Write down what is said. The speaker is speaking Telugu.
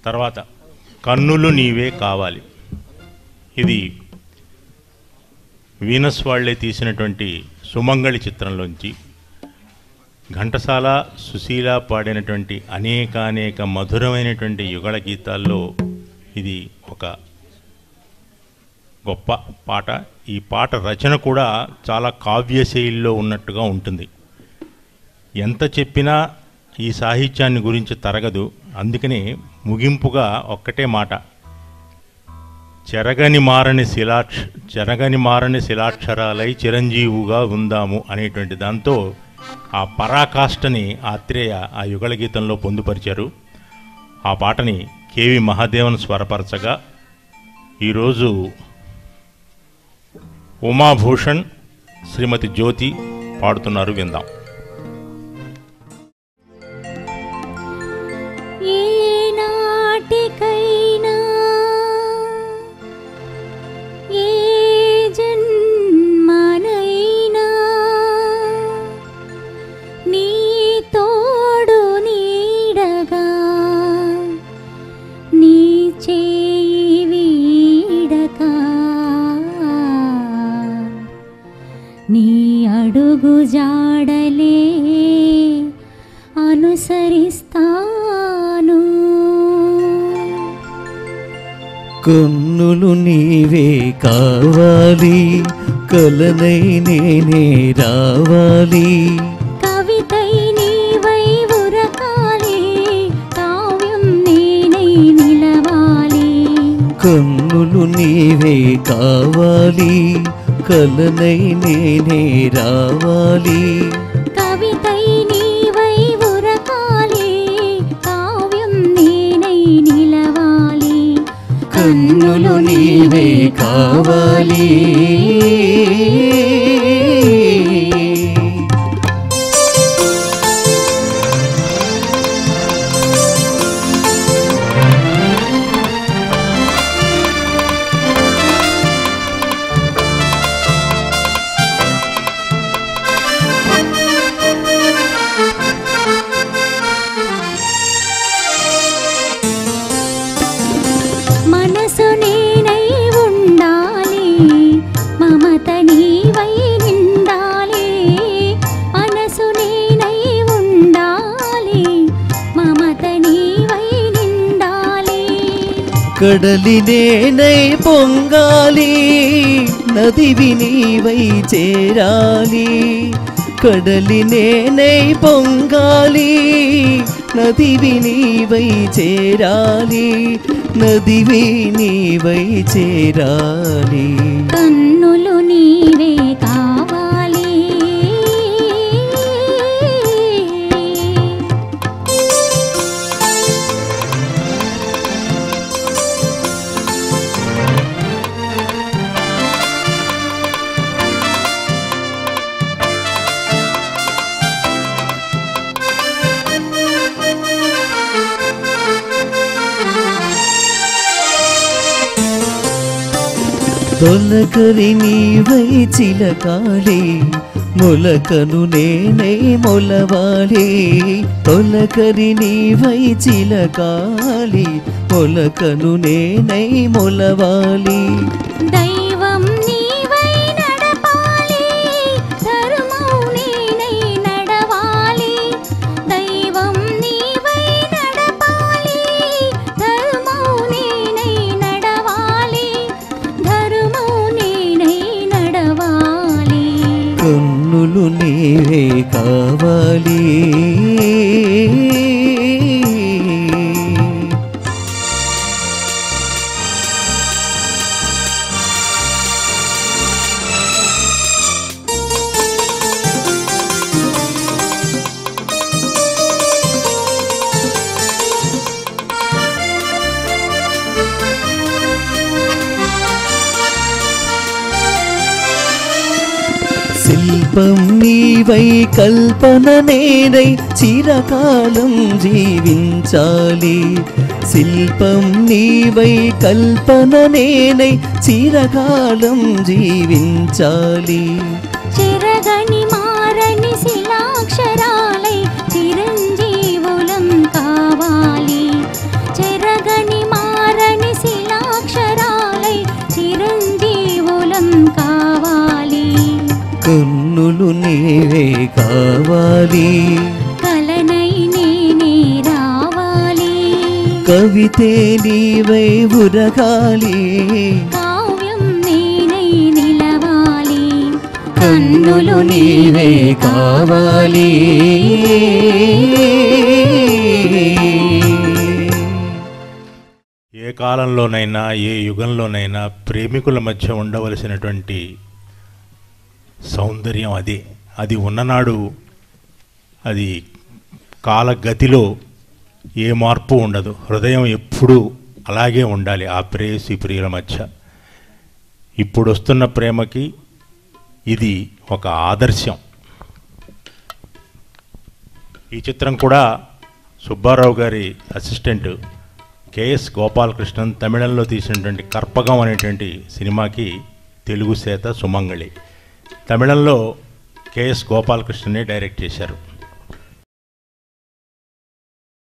తర్వాత కన్నులు నీవే కావాలి ఇది వీనస్ వాళ్ళే తీసినటువంటి సుమంగళి చిత్రంలోంచి ఘంటసాల సుశీల పాడినటువంటి అనేకానేక మధురమైనటువంటి యుగళ గీతాల్లో ఇది ఒక గొప్ప పాట ఈ పాట రచన కూడా చాలా కావ్య శైలిలో ఉన్నట్టుగా ఉంటుంది ఎంత చెప్పినా ఈ సాహిత్యాన్ని గురించి తరగదు అందుకనే ముగింపుగా ఒక్కటే మాట చెరగని మారని శిలాక్ష చెరగని మారని శిలాక్షరాలై చిరంజీవుగా ఉందాము అనేటువంటి దాంతో ఆ పరాకాష్ఠని ఆత్రేయ ఆ యుగళ గీతంలో పొందుపరిచారు ఆ పాటని కేవి మహాదేవన్ స్వరపరచగా ఈరోజు ఉమాభూషణ్ శ్రీమతి జ్యోతి పాడుతున్నారు విందాం ఏ నాటికైనా ఏ జన్మనైనా నీ తోడు నీడగా నీ చేయి వీడక నీ అడుగు జాడలే అనుసరిస్తాను కన్నులు నీవే కావాలి కలనై నేనే రావాలి కవితై నీవై ఉరకాలి కావ్యం నేనై నిలవాలి కన్నులు నీవే కావాలి కలనై నేనే రావాలి కవితై నీవై ఉరకాలి కావ్యం నేనై నిలవాలి కన్నులు నీవే కావాలి మనసు నేనై ఉండాలి మమత నీవై నిండాలి మనసు నేనై ఉండాలి మమత నీవై నిండాలి కడలి నేనై పొంగాలి నదివి నీవై చేరాలి కడలి నేనై పొంగాలి నదివి నీవై చేరాలి నదివి నీవై చేరాలి కన్నులు నీవే కావాలి తొలకరి నీవై చిలకాలి మొలకను నేనై మొలవాలి తొలకరి నీవై చిలకాలి మొలకను నేనై మొలవాలి దైవం నీవై నడపాలి ధర్మం నేనై నడవాలి దైవం నీవై నడపాలి ధర్మం నేనై నడవాలి ధర్మం నేనై నడవాలి కన్నులు నీవే కావాలి శిల్పం నీవై కల్పన నేనై చిరకాలం జీవించాలి శిల్పం నీవై కల్పన నేనై చిరకాలం జీవించాలి చిరగని మారని శిలాక్షరాలై చిరంజీవులం కావాలి చిరగని కన్నులు నీవే కావాలి కలనై నేనే రావాలి కవితే నీవై ఉరగాలి కావ్యం నేనై నిలవాలి కన్నులు నీవే కావాలి ఏ కాలంలోనైనా ఏ యుగంలోనైనా ప్రేమికుల మధ్య ఉండవలసినటువంటి సౌందర్యం అదే అది ఉన్ననాడు అది కాలగతిలో ఏ మార్పు ఉండదు హృదయం ఎప్పుడూ అలాగే ఉండాలి ఆ ప్రేయసి ప్రియుల మధ్య ఇప్పుడు వస్తున్న ప్రేమకి ఇది ఒక ఆదర్శం ఈ చిత్రం కూడా సుబ్బారావు గారి అసిస్టెంట్ కెఎస్ గోపాలకృష్ణన్ తమిళంలో తీసినటువంటి కర్పగం అనేటువంటి సినిమాకి తెలుగు సేత సుమంగళి తమిళంలో కెఎస్ గోపాలకృష్ణనే డైరెక్ట్ చేశారు